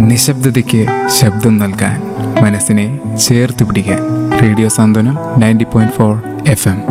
നിശബ്ദതയ്ക്ക് ശബ്ദം നൽകാൻ മനസ്സിനെ ചേർത്ത് പിടിക്കാൻ radio Santhwanam ninety point four F M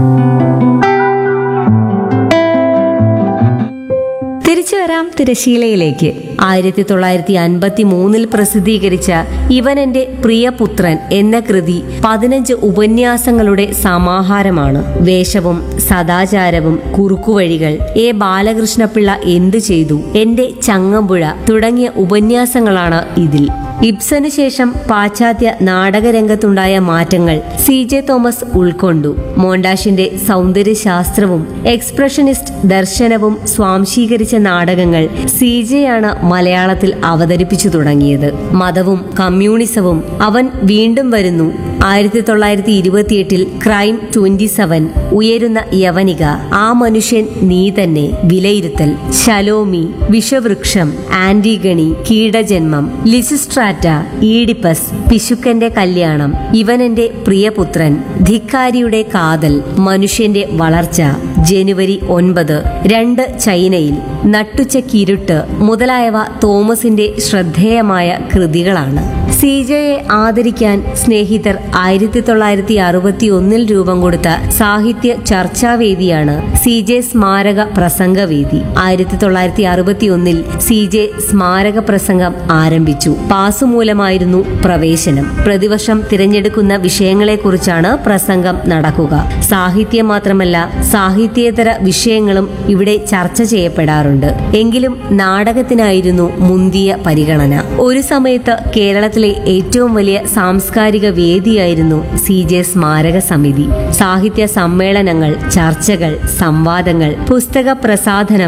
തിരിച്ചു വരാം തിരശീലയിലേക്ക് ആയിരത്തി തൊള്ളായിരത്തി അൻപത്തി മൂന്നിൽ പ്രസിദ്ധീകരിച്ച ഇവൻ എന്റെ പ്രിയപുത്രൻ എന്ന കൃതി പതിനഞ്ച് ഉപന്യാസങ്ങളുടെ സമാഹാരമാണ് വേഷവും സദാചാരവും കുറുക്കുവഴികൾ എ ബാലകൃഷ്ണപിള്ള എന്തു ചെയ്തു എന്റെ ചങ്ങമ്പുഴ തുടങ്ങിയ ഉപന്യാസങ്ങളാണ് ഇതിൽ ഇബ്സന് ശേഷം പാശ്ചാത്യ നാടകരംഗത്തുണ്ടായ മാറ്റങ്ങൾ സി ജെ തോമസ് ഉൾക്കൊണ്ടു മോണ്ടാഷിന്റെ സൗന്ദര്യശാസ്ത്രവും എക്സ്പ്രഷനിസ്റ്റ് ദർശനവും സ്വാംശീകരിച്ച നാടകങ്ങൾ സി ജെയാണ് മലയാളത്തിൽ അവതരിപ്പിച്ചു തുടങ്ങിയത് മതവും കമ്മ്യൂണിസവും അവൻ വീണ്ടും വരുന്നു ആയിരത്തി തൊള്ളായിരത്തി ഇരുപത്തിയെട്ടിൽ ക്രൈം ട്വന്റി സെവൻ ഉയരുന്ന യവനിക ആ മനുഷ്യൻ നീ തന്നെ വിലയിരുത്തൽ ശലോമി വിഷവൃക്ഷം ആന്റിഗണി കീടജന്മം ലിസിസ്ട്രാറ്റ ഈഡിപ്പസ് പിശുക്കന്റെ കല്യാണം ഇവനെന്റെ പ്രിയപുത്രൻ ധിക്കാരിയുടെ കാതൽ മനുഷ്യന്റെ വളർച്ച ജനുവരി ഒൻപത് രണ്ട് ചൈനയിൽ നട്ടുച്ചക്കിരുട്ട് മുതലായവ തോമസിന്റെ ശ്രദ്ധേയമായ കൃതികളാണ് സി ജെയെ ആദരിക്കാൻ സ്നേഹിതർ ആയിരത്തി തൊള്ളായിരത്തി അറുപത്തി ഒന്നിൽ രൂപം കൊടുത്ത സാഹിത്യ ചർച്ചാവേദിയാണ് സി ജെ സ്മാരക പ്രസംഗവേദി ആയിരത്തി തൊള്ളായിരത്തി അറുപത്തി ഒന്നിൽ സി ജെ സ്മാരക പ്രസംഗം ആരംഭിച്ചു പാസ് മൂലമായിരുന്നു പ്രവേശനം പ്രതിവർഷം തിരഞ്ഞെടുക്കുന്ന വിഷയങ്ങളെക്കുറിച്ചാണ് പ്രസംഗം നടക്കുക സാഹിത്യം മാത്രമല്ല സാഹിത്യേതര വിഷയങ്ങളും ഇവിടെ ചർച്ച ചെയ്യപ്പെടാറുണ്ട് എങ്കിലും നാടകത്തിനായിരുന്നു മുന്തിയ പരിഗണന ഒരു സമയത്ത് കേരളത്തിലെ ഏറ്റവും വലിയ സാംസ്കാരിക വേദിയായിരുന്നു സി ജെ സ്മാരക സമിതി സാഹിത്യ സമ്മേളനങ്ങൾ ചർച്ചകൾ സംവാദങ്ങൾ പുസ്തക പ്രസാധനം